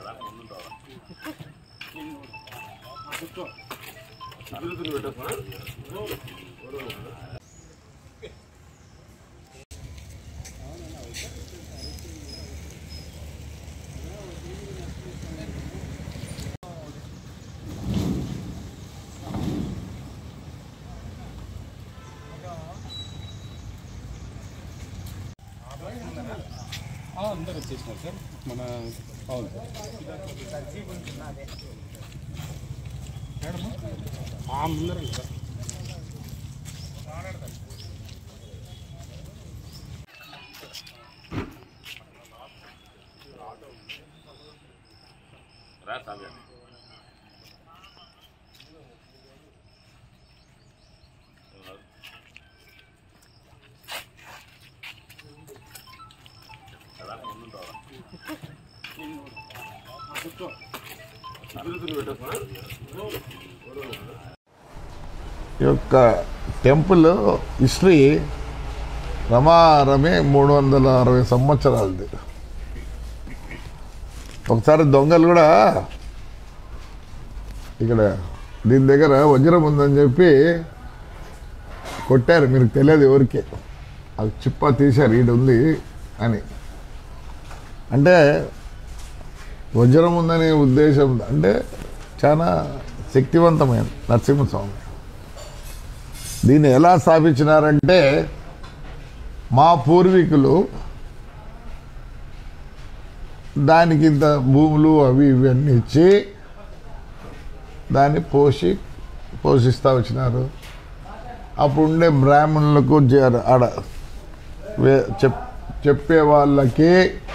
అందరు వచ్చేసినారు సార్ మన అవును సార్ ఆ, ముందరండి సార్ రా సాగా ఈ యొక్క టెంపుల్ హిస్టరీ రమారమే మూడు వందల అరవై సంవత్సరాలది ఒకసారి దొంగలు కూడా ఇక్కడ దీని దగ్గర వజ్రం ఉందని చెప్పి కొట్టారు మీకు తెలియదు ఎవరికి అది చిప్ప తీశారు ఈడు ఉంది అని అంటే వజ్రం ఉందనే ఉద్దేశం అంటే చాలా శక్తివంతమైన నరసింహస్వామి దీన్ని ఎలా స్థాపించినారంటే మా పూర్వీకులు దానికి ఇంత భూములు అవి ఇవి అన్నీ ఇచ్చి దాన్ని పోషి పోషిస్తూ వచ్చినారు అప్పుడు ఉండే బ్రాహ్మణులకు జర- ఆడ వే- చెప్ చెప్పే వాళ్ళకి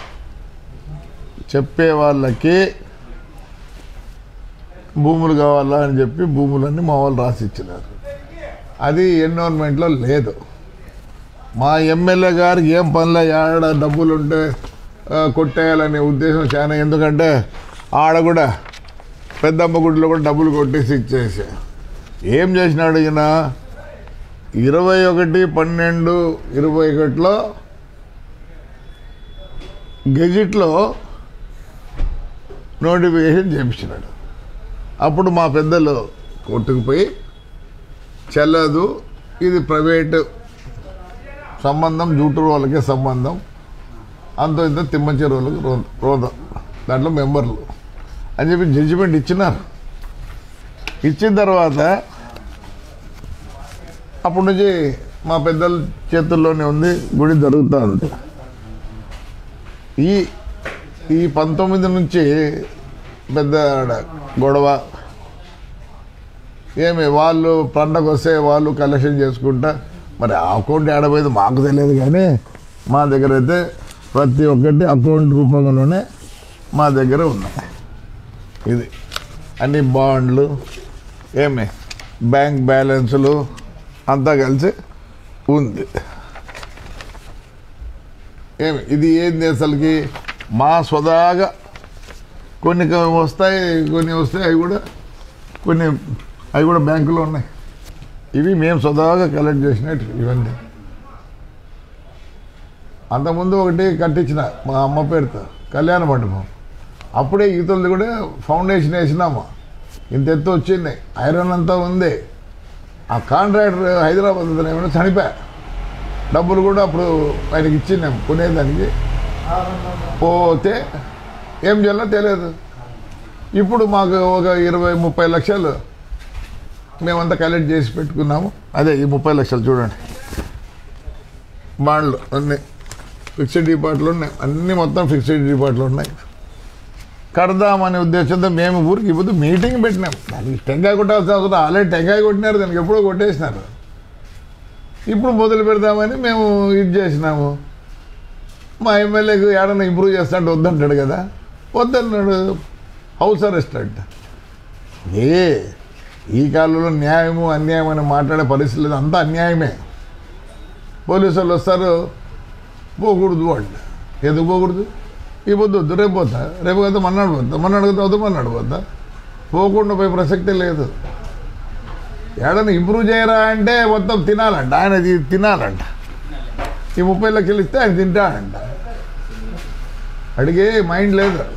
చెప్పే వాళ్ళకి భూములు కావాలా అని చెప్పి భూములన్నీ మా వాళ్ళు రాసి ఇచ్చినారు అది ఎన్విరాన్మెంట్లో లేదు మా ఎమ్మెల్యే గారికి ఏం పనిలో ఆడ డబ్బులు ఉంటే ఆ, కొట్టేయాలనే ఉద్దేశం చాలా ఎందుకంటే ఆడ కూడా పెద్దమ్మ గుడిలో కూడా డబ్బులు కొట్టేసి ఇచ్చేసి ఏం చేసినాడు ఈయన ఇరవై ఒకటి పన్నెండు ఇరవై ఒకటిలో గెజిట్లో నోటిఫికేషన్ చేయించినాడు అప్పుడు మా పెద్దలు కోర్టుకు పోయి చెల్లదు ఇది ప్రైవేట్ సంబంధం జూటూరు వాళ్ళకే సంబంధం అంత ఇంత తిమ్మ చెరువులకు రో- రోదం దాంట్లో మెంబర్లు అని చెప్పి జడ్జిమెంట్ ఇచ్చినారు ఇచ్చిన తర్వాత అప్పటి నుంచి మా పెద్దల చేతుల్లోనే ఉంది గుడి జరుగుతూ ఉంది ఈ ఈ పంతొమ్మిది నుంచి పెద్ద గొడవ ఏమి వాళ్ళు పండగ వస్తే వాళ్ళు కలెక్షన్ చేసుకుంటా మరి ఆ అకౌంట్ ఏడపోయింది మాకు తెలియదు కానీ మా దగ్గర అయితే ప్రతి ఒక్కటి అకౌంట్ రూపంలోనే మా దగ్గర ఉన్నాయి ఇది అన్ని బాండ్లు ఏమి బ్యాంక్ బ్యాలెన్సులు అంతా కలిసి ఉంది ఏమి ఇది ఏంది అసలుకి మా స్వదాగా కొన్ని కొ- వస్తాయి కొన్ని వస్తాయి అవి కూడా కొన్ని అవి కూడా బ్యాంకులో ఉన్నాయి ఇవి మేము స్వతహాగా కలెక్ట్ చేసినట్టు ఇవన్నీ అంతకుముందు ఒకటి కట్టించిన మా అమ్మ పేరుతో కళ్యాణ మండపం అప్పుడే ఈతలది కూడా ఫౌండేషన్ వేసినాము ఇంత ఎత్తు వచ్చింది ఐరన్ అంతా ఉంది ఆ కాంట్రాక్టర్ హైదరాబాద్ అతను ఏమైనా చనిపోయా డబ్బులు కూడా అప్పుడు ఆయనకి ఇచ్చినాం కొనేదానికి పోతే ఏం చేయాలో తెలియదు ఇప్పుడు మాకు ఒక ఇరవై ముప్పై లక్షలు మేమంతా కలెక్ట్ చేసి పెట్టుకున్నాము అదే ఈ ముప్పై లక్షలు చూడండి బాండ్లు అన్నీ ఫిక్స్డ్ డిపాజిట్లు ఉన్నాయి అన్నీ మొత్తం ఫిక్స్డ్ డిపాజిట్లు ఉన్నాయి కడదామనే ఉద్దేశంతో మేము ఊరికి ఇప్పుడు మీటింగ్ పెట్టినాం దానికి టెంకాయ కొట్టాల్సిన అవసరం ఆల్రెడీ టెంకాయ కొట్టినారు దానికి ఎప్పుడో కొట్టేసినారు ఇప్పుడు మొదలు పెడదామని మేము ఇది చేసినాము మా ఎమ్మెల్యేకి ఏడన్నా ఇంప్రూవ్ చేస్తా అంటే వద్దంటాడు కదా వద్దన్నాడు హౌస్ అరెస్ట్ అంట ఏ ఈ కాలంలో న్యాయము అన్యాయం అని మాట్లాడే పరిస్థితి లేదు అంతా అన్యాయమే పోలీసు వాళ్ళు వస్తారు పోకూడదు అంట ఎందుకు పోకూడదు ఈ పొద్దు వద్దు రేపు పోతా రేపు కదా మన్నాడు పోతా మన్నాడు కదా వద్దు మన్నాడు పోతా పోకుండా పోయే ప్రసక్తే లేదు ఏడన్నా ఇంప్రూవ్ చేయరా అంటే మొత్తం తినాలంట ఆయన ఇది తినాలంట ఈ ముప్పై లక్షలు ఇస్తే ఆయన తింటాడంట అడిగే మైండ్ లేదు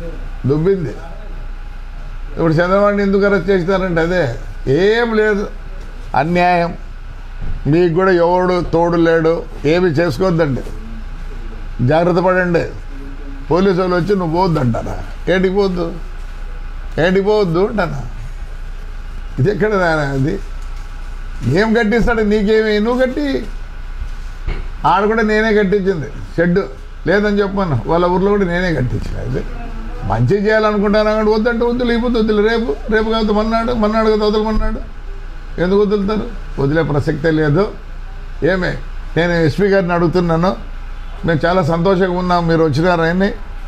దుబ్బింది ఇప్పుడు చంద్రబాబుని ఎందుకు అరెస్ట్ చేస్తారంటే అదే ఏం లేదు అన్యాయం మీకు కూడా ఎవడు తోడు లేడు ఏమి చేసుకోవద్దండి జాగ్రత్త పడండి పోలీసు వాళ్ళు వచ్చి నువ్వు పోవద్దు అంటారా ఏంటికి పోవద్దు ఏంటికి పోవద్దు అంటానా ఇది ఎక్కడ నాయనా ఇది ఏం కట్టిస్తాడు నీకేమి నువ్వు కట్టి ఆడ కూడా నేనే కట్టించింది షెడ్ లేదని చెప్పాను వాళ్ళ ఊర్లో కూడా నేనే కట్టించిన ఇది మంచి చేయాలనుకుంటాను కానీ వద్దంటే వద్దు లేకపోతే వద్దులు రేపు రేపు కాదు మన్నాడు మన్నాడు కదా వదలమన్నాడు ఎందుకు వదులుతారు వదిలే ప్రసక్తే లేదు ఏమే నేను ఎస్పీ గారిని అడుగుతున్నాను మేము చాలా సంతోషంగా ఉన్నాం మీరు వచ్చినారని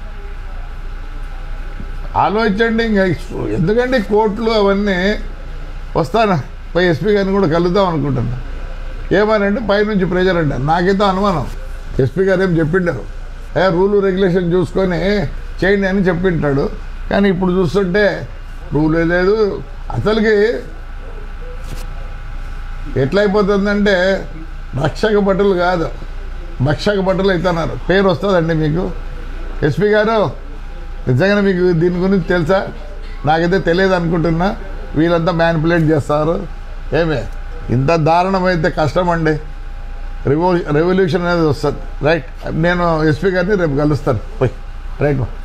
ఆలోచించండి ఇంకా ఎందుకంటే కోర్టులు అవన్నీ వస్తాను పై ఎస్పీ గారిని కూడా కలుద్దాం అనుకుంటున్నా ఏమనంటే పైనుంచి ప్రెజర్ అంట నాకైతే అనుమానం ఎస్పీ గారు ఏం చెప్పిండారు ఏ రూలు రెగ్యులేషన్ చూసుకొని చేయండి అని చెప్పింటాడు కానీ ఇప్పుడు చూస్తుంటే రూల్ లేదు అసలుకి ఎట్లయిపోతుందంటే భక్షక భటులు కాదు భక్షక భటులు అవుతున్నారు పేరు వస్తుందండి మీకు ఎస్పీ గారు నిజంగానే మీకు దీని గురించి తెలుసా నాకైతే తెలియదు అనుకుంటున్నా వీళ్ళంతా మ్యానిపులేట్ చేస్తారు ఏమే ఇంత దారుణమైతే కష్టం అండి రివో రెవల్యూషన్ అనేది వస్తుంది రైట్ నేను ఎస్పీ గారిని రేపు కలుస్తాను పోయి రైట్